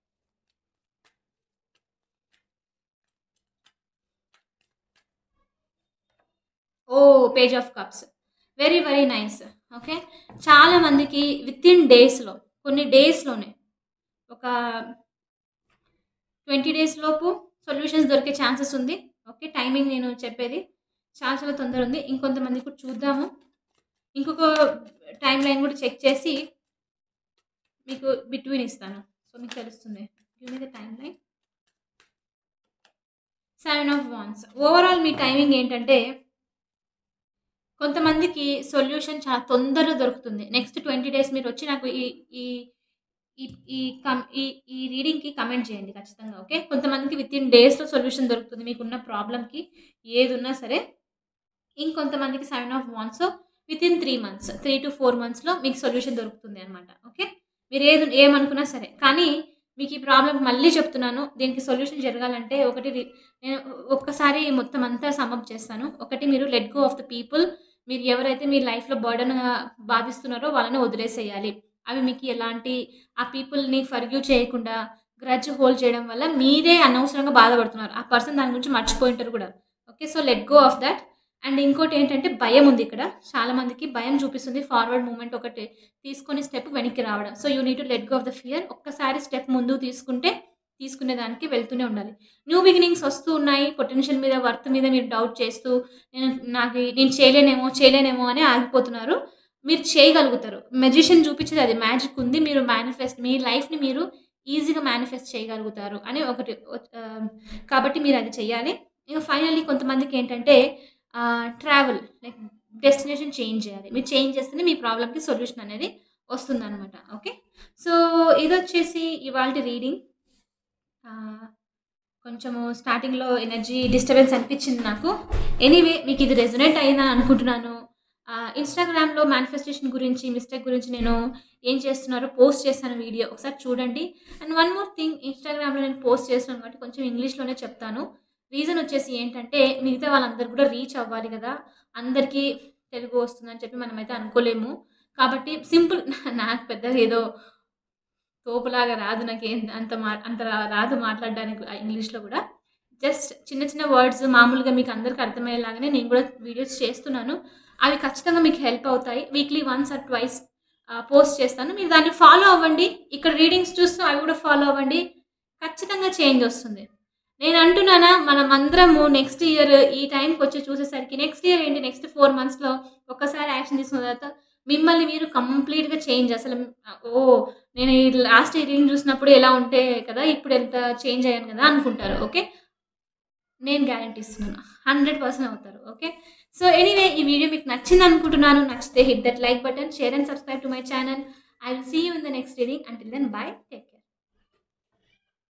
Speaker 1: oh page of cups very very nice okay చాలా మందికి విత్ ఇన్ డేస్లో కొన్ని డేస్లోనే ఒక ట్వంటీ డేస్ లోపు సొల్యూషన్స్ దొరికే ఛాన్సెస్ ఉంది ఓకే టైమింగ్ నేను చెప్పేది చాలా చాలా తొందర ఉంది ఇంకొంతమంది కూడా చూద్దాము ఇంకొక టైం లైన్ కూడా చెక్ చేసి మీకు బిట్వీన్ ఇస్తాను సో మీకు తెలుస్తుంది give me the timeline seven of wands overall మీ టైమింగ్ ఏంటంటే కొంతమందికి సొల్యూషన్ చాలా తొందరగా దొరుకుతుంది నెక్స్ట్ ట్వంటీ డేస్ మీరు వచ్చి నాకు ఈ ఈ ఈ ఈ కమ్ ఈ ఈ రీడింగ్కి కమెంట్ చేయండి ఖచ్చితంగా ఓకే కొంతమందికి విత్ ఇన్ డేస్లో సొల్యూషన్ దొరుకుతుంది మీకున్న ప్రాబ్లమ్కి ఏది ఉన్నా సరే ఇంకొంతమందికి seven of wands within three months three to four మంత్స్లో మీకు సొల్యూషన్ దొరుకుతుంది అనమాట ఓకే మీరు ఏది ఏమనుకున్నా సరే కానీ మీకు ఈ ప్రాబ్లం మళ్ళీ చెప్తున్నాను దీనికి సొల్యూషన్ జరగాలంటే ఒకటి రి- నేను ఒక్కసారి మొత్తం అంతా సమ్అప్ చేస్తాను ఒకటి మీరు let go of the people మీరు ఎవరైతే మీ లైఫ్లో బర్డన్గా బాధిస్తున్నారో వాళ్ళని వదిలేసేయాలి అవి మీకు ఎలాంటి ఆ పీపుల్ని ఫర్గ్యూ చేయకుండా గ్రడ్జ్ హోల్డ్ చేయడం వల్ల మీరే అనవసరంగా బాధపడుతున్నారు ఆ పర్సన్ దాని గురించి మర్చిపోయింటారు కూడా okay so let go of that and ఇంకోటి ఏంటంటే భయం ఉంది ఇక్కడ చాలా మందికి భయం చూపిస్తుంది ఫార్వర్డ్ మూమెంట్ ఒకటి తీసుకొని స్టెప్ వెనక్కి రావడం so you need to let go of the fear ఒక్కసారి స్టెప్ ముందుకు తీసుకుంటే తీసుకునే దానికి వెళ్తూనే ఉండాలి న్యూ బిగినింగ్స్ వస్తూ ఉన్నాయి పొటెన్షియల్ మీద వర్త్ మీద మీరు డౌట్ చేస్తూ నేను నాకు నేను చేయలేనేమో చేయలేనేమో అని ఆగిపోతున్నారు మీరు చేయగలుగుతారు మెజిషియన్ చూపించేది అది మ్యాజిక్ ఉంది మీరు మేనిఫెస్ట్ మీ లైఫ్ని మీరు ఈజీగా మేనిఫెస్ట్ చేయగలుగుతారు అని ఒకటి ఆ, కాబట్టి మీరు అది చేయాలి ఇంకా ఫైనల్లీ కొంతమందికి ఏంటంటే ట్రావెల్ లైక్ డెస్టినేషన్ చేంజ్ చేయాలి మీరు చేంజ్ చేస్తేనే మీ ప్రాబ్లమ్కి సొల్యూషన్ అనేది వస్తుందన్నమాట ఓకే సో ఇది వచ్చేసి ఇవాళ రీడింగ్ కొంచెము స్టార్టింగ్లో ఎనర్జీ డిస్టర్బెన్స్ అనిపించింది నాకు ఎనీవే మీకు ఇది రెజొనేట్ అయిందని అనుకుంటున్నాను ఆహ్, ఇన్‌స్టాగ్రామ్‌లో మేనిఫెస్టేషన్ గురించి, మిస్టేక్ గురించి నేను ఏం చేస్తున్నారో పోస్ట్ చేశాను వీడియో. ఒకసారి చూడండి. అండ్ వన్ మోర్ థింగ్ ఇన్‌స్టాగ్రామ్‌లో నేను పోస్ట్ చేస్తున్నాను కాబట్టి కొంచెం ఇంగ్లీష్‌లోనే చెప్తాను. రీజన్ వచ్చేసి ఏంటంటే మిగతా వాళ్ళందరూ కూడా రీచ్ అవ్వాలి గదా! అందరికీ తెలుగు వస్తుందని చెప్పి మనమైతే అనుకోలేము. కాబట్టి సింపుల్ నాకు పెద్దగా ఏదో తోపులాగా రాదు నాకేం అంత మా అంత రాదు మాట్లాడడానికి ఆహ్, ఇంగ్లీష్‌లో గూడా. జస్ట్ చిన్న చిన్న వర్డ్స్ మామూలుగా మీకు అందరికి అర్థమయ్యేలాగానే నేను గూడా వీడియోస్ చేస్తున్నాను. అవి ఖచ్చితంగా మీకు హెల్ప్ అవుతాయి. Weekly once or twice ah, post చేస్తాను. మీరు దాన్ని ఫాలో అవ్వండి. ఇక్కడ రీడింగ్స్ చూస్తూ అవి గూడా ఫాలో అవ్వండి. ఖచ్చితంగా చేంజ్ వస్తుంది. నేను అంటున్నానా మనమందరము నెక్స్ట్ ఇయర్ ఈ టైంకొచ్చి చూసేసరికి నెక్స్ట్ ఇయర్ ఏంటి నెక్స్ట్ 4 మంత్స్‌లో ఒక్కసారి యాక్షన్ తీసుకున్న తర్వాత మిమ్మల్ని మీరు కంప్లీట్‌గా చేంజ్ అసలు ఓహ్! నేను ఈ లాస్ట్ రీడింగ్ చూసినప్పుడు ఎలా ఉంటే కదా! ఇప్పుడు ఎంత చేంజ్ అయ్యాను కదా! అనుకుంటారు. ఓకే. నేను గ్యారంటీ ఇస్తున్నాను. 100% అవుతారు. ఓకే. సో, ఎనీవే ఈ వీడియో మీకు నచ్చిందనుకుంటున్నాను. నచ్చితే hit that like button, share and subscribe to my channel. I will see you in the next reading. Until then bye. Take care.